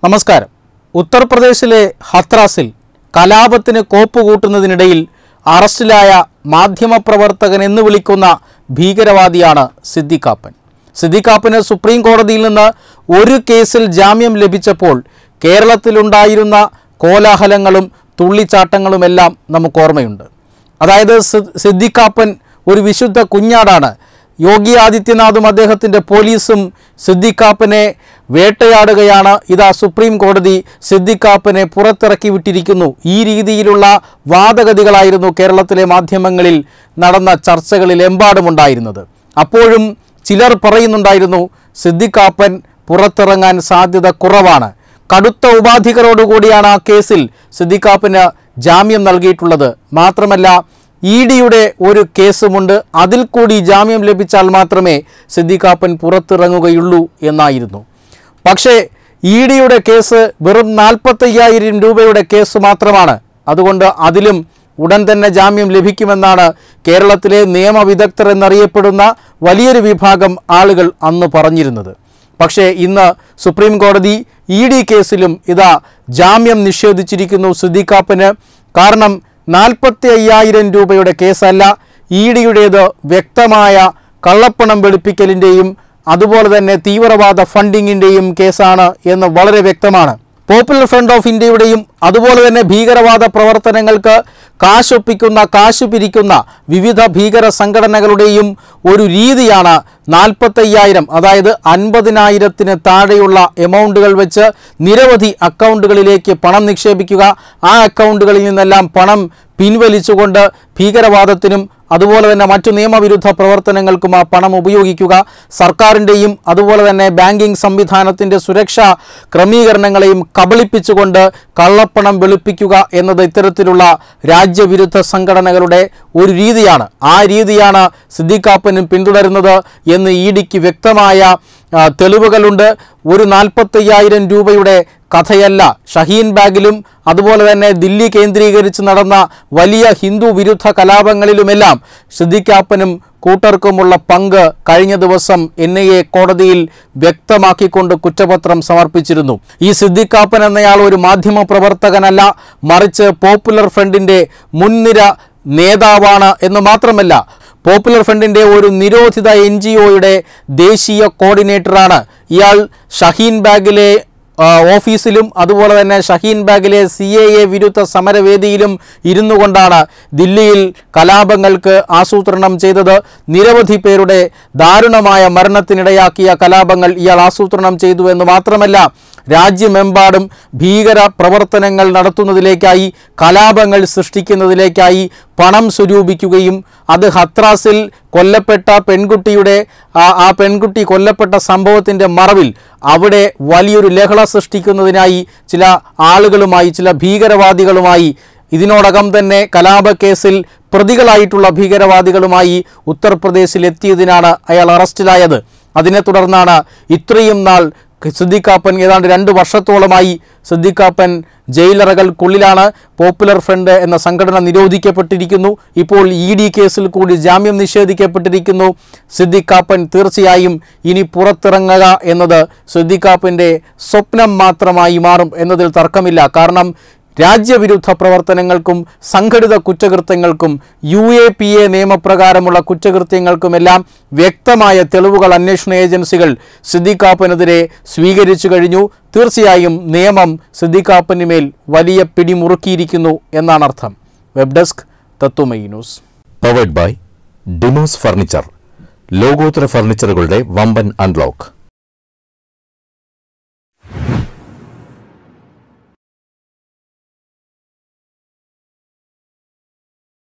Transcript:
നമസ്കാരം ഉത്തർപ്രദേശിലെ ഹത്രാസിൽ കലാപത്തിന് കോപ്പ് കൂട്ടുന്നതിനിടയിൽ അറസ്റ്റിലായ മാധ്യമപ്രവർത്തകൻ എന്ന് വിളിക്കുന്ന ഭീകരവാദിയാണ് സിദ്ദിഖാപ്പൻ സിദ്ദിഖാപ്പന് സുപ്രീം കോടതിയിൽ നിന്ന് ഒരു കേസിൽ ജാമ്യം ലഭിച്ചപ്പോൾ കേരളത്തിലുണ്ടായിരുന്ന കോലാഹലങ്ങളും തുള്ളിച്ചാട്ടങ്ങളുമെല്ലാം നമുക്ക് ഓർമ്മയുണ്ട് അതായത് സി- സിദ്ദിഖാപ്പൻ ഒരു വിശുദ്ധ കുഞ്ഞാടാണ് യോഗി ആദിത്യനാഥും അദ്ദേഹത്തിൻ്റെ പോലീസും സിദ്ദിഖാപ്പനെ വേട്ടയാടുകയാണ് ഇതാ സുപ്രീം കോടതി സിദ്ദിഖാപ്പനെ പുറത്തിറക്കി വിട്ടിരിക്കുന്നു ഈ രീതിയിലുള്ള വാദഗതികളായിരുന്നു കേരളത്തിലെ മാധ്യമങ്ങളിൽ നടന്ന ചർച്ചകളിൽ എമ്പാടുമുണ്ടായിരുന്നത് അപ്പോഴും ചിലർ പറയുന്നുണ്ടായിരുന്നു സിദ്ദിഖാപ്പൻ പുറത്തിറങ്ങാൻ സാധ്യത കുറവാണ് കടുത്ത ഉപാധികളോടുകൂടിയാണ് ആ കേസിൽ സിദ്ദിഖാപ്പിന് ജാമ്യം നൽകിയിട്ടുള്ളത് മാത്രമല്ല ഇ ഡിയുടെ ഒരു കേസുമുണ്ട് അതിൽ കൂടി ജാമ്യം ലഭിച്ചാൽ മാത്രമേ സിദ്ദിഖാപ്പൻ പുറത്തിറങ്ങുകയുള്ളൂ എന്നായിരുന്നു പക്ഷേ ഇ ഡിയുടെ കേസ് വെറും നാൽപ്പത്തയ്യായിരം രൂപയുടെ കേസ് മാത്രമാണ് അതുകൊണ്ട് അതിലും ഉടൻ തന്നെ ജാമ്യം ലഭിക്കുമെന്നാണ് കേരളത്തിലെ നിയമവിദഗ്ധർ എന്നറിയപ്പെടുന്ന വലിയൊരു വിഭാഗം ആളുകൾ അന്ന് പറഞ്ഞിരുന്നത് പക്ഷേ ഇന്ന് സുപ്രീം കോടതി ഇ ഡി കേസിലും ഇതാ ജാമ്യം നിഷേധിച്ചിരിക്കുന്നു സിദ്ദിഖാപ്പന് കാരണം നാൽപ്പത്തി അയ്യായിരം രൂപയുടെ കേസല്ല ഇ ഡിയുടേത് വ്യക്തമായ കള്ളപ്പണം വെളുപ്പിക്കലിൻ്റെയും അതുപോലെ തന്നെ തീവ്രവാദ ഫണ്ടിങ്ങിൻ്റെയും കേസാണ് എന്ന് വളരെ വ്യക്തമാണ് പോപ്പുലർ ഫ്രണ്ട് ഓഫ് ഇന്ത്യയുടെയും അതുപോലെ തന്നെ ഭീകരവാദ പ്രവർത്തനങ്ങൾക്ക് കാശൊപ്പിക്കുന്ന കാശ് പിരിക്കുന്ന വിവിധ ഭീകര സംഘടനകളുടെയും ഒരു രീതിയാണ് നാൽപ്പത്തയ്യായിരം അതായത് അൻപതിനായിരത്തിന് താഴെയുള്ള എമൗണ്ടുകൾ വെച്ച് നിരവധി അക്കൗണ്ടുകളിലേക്ക് പണം നിക്ഷേപിക്കുക ആ അക്കൗണ്ടുകളിൽ നിന്നെല്ലാം പണം പിൻവലിച്ചുകൊണ്ട് ഭീകരവാദത്തിനും അതുപോലെ തന്നെ മറ്റു നിയമവിരുദ്ധ പ്രവർത്തനങ്ങൾക്കും ആ പണം ഉപയോഗിക്കുക സർക്കാരിൻ്റെയും അതുപോലെ തന്നെ ബാങ്കിംഗ് സംവിധാനത്തിൻ്റെ സുരക്ഷാ ക്രമീകരണങ്ങളെയും കബളിപ്പിച്ചുകൊണ്ട് കള്ളപ്പണം വെളുപ്പിക്കുക എന്നത് ഇത്തരത്തിലുള്ള രാജ്യവിരുദ്ധ സംഘടനകളുടെ ഒരു രീതിയാണ് ആ രീതിയാണ് സിദ്ദിഖാപ്പനും പിന്തുടരുന്നത് എന്ന് ഇ ഡിക്ക് വ്യക്തമായ ആ, തെളിവുകളുണ്ട് ഒരു നാൽപ്പത്തയ്യായിരം രൂപയുടെ കഥയല്ല ഷഹീൻ ബാഗിലും അതുപോലെ തന്നെ ദില്ലി കേന്ദ്രീകരിച്ച് നടന്ന വലിയ ഹിന്ദു വിരുദ്ധ കലാപങ്ങളിലുമെല്ലാം സിദ്ദിഖാപ്പനും കൂട്ടർക്കുമുള്ള പങ്ക് കഴിഞ്ഞ ദിവസം എൻ ഐ എ കോടതിയിൽ വ്യക്തമാക്കിക്കൊണ്ട് കുറ്റപത്രം സമർപ്പിച്ചിരുന്നു ഈ സിദ്ദിഖാപ്പൻ എന്നയാൾ ഒരു മാധ്യമ പ്രവർത്തകനല്ല മറിച്ച് പോപ്പുലർ ഫ്രണ്ടിൻ്റെ മുൻനിര നേതാവാണ് എന്ന് മാത്രമല്ല പോപ്പുലർ ഫ്രണ്ടിൻ്റെ ഒരു നിരോധിത എൻ ജി ഒയുടെ ദേശീയ കോർഡിനേറ്ററാണ് ഇയാൾ ഷഹീൻ ബാഗിലെ ആ, ഓഫീസിലും അതുപോലെ തന്നെ ഷഹീൻ ബാഗിലെ സി എ എ വിരുദ്ധ സമരവേദിയിലും ഇരുന്നു കൊണ്ടാണ് ദില്ലിയിൽ കലാപങ്ങൾക്ക് ആസൂത്രണം ചെയ്തത് നിരവധി പേരുടെ ദാരുണമായ മരണത്തിനിടയാക്കിയ കലാപങ്ങൾ ഇയാൾ ആസൂത്രണം ചെയ്തു എന്ന് മാത്രമല്ല രാജ്യമെമ്പാടും ഭീകര പ്രവർത്തനങ്ങൾ നടത്തുന്നതിലേക്കായി കലാപങ്ങൾ സൃഷ്ടിക്കുന്നതിലേക്കായി പണം സ്വരൂപിക്കുകയും അത് ഹത്രാസിൽ കൊല്ലപ്പെട്ട പെൺകുട്ടിയുടെ ആ ആ പെൺകുട്ടി കൊല്ലപ്പെട്ട സംഭവത്തിൻ്റെ മറവിൽ അവിടെ വലിയൊരു ലഹള സൃഷ്ടിക്കുന്നതിനായി ചില ആളുകളുമായി ചില ഭീകരവാദികളുമായി ഇതിനോടകം തന്നെ കലാപക്കേസിൽ പ്രതികളായിട്ടുള്ള ഭീകരവാദികളുമായി ഉത്തർപ്രദേശിൽ എത്തിയതിനാണ് അയാൾ അറസ്റ്റിലായത് അതിനെ തുടർന്നാണ് ഇത്രയും നാൾ സിദ്ദിഖാപ്പൻ ഏതാണ്ട് രണ്ട് വർഷത്തോളമായി സിദ്ദിഖാപ്പൻ ജയിലറകൾക്കുള്ളിലാണ് പോപ്പുലർ ഫ്രണ്ട് എന്ന സംഘടന നിരോധിക്കപ്പെട്ടിരിക്കുന്നു ഇപ്പോൾ ഇ ഡി കേസിൽ കൂടി ജാമ്യം നിഷേധിക്കപ്പെട്ടിരിക്കുന്നു സിദ്ദിഖാപ്പൻ തീർച്ചയായും ഇനി പുറത്തിറങ്ങുക എന്നത് സിദ്ദിഖാപ്പൻ്റെ സ്വപ്നം മാത്രമായി മാറും എന്നതിൽ തർക്കമില്ല കാരണം രാജ്യവിരുദ്ധ പ്രവർത്തനങ്ങൾക്കും സംഘടിത കുറ്റകൃത്യങ്ങൾക്കും യു എ പി എ നിയമപ്രകാരമുള്ള കുറ്റകൃത്യങ്ങൾക്കുമെല്ലാം വ്യക്തമായ തെളിവുകൾ അന്വേഷണ ഏജൻസികൾ സിദ്ദിഖാപ്പനെതിരെ സ്വീകരിച്ചു കഴിഞ്ഞു തീർച്ചയായും നിയമം സിദ്ദിഖാപ്പനുമേൽ വലിയ പിടിമുറുക്കിയിരിക്കുന്നു എന്നാണ് അർത്ഥം web desk Tatwamayi news powered by ഡിമോസ് ഫർണിച്ചർ ലോകോത്തര ഫർണിച്ചറുകളുടെ വമ്പൻ അൺലോക്ക്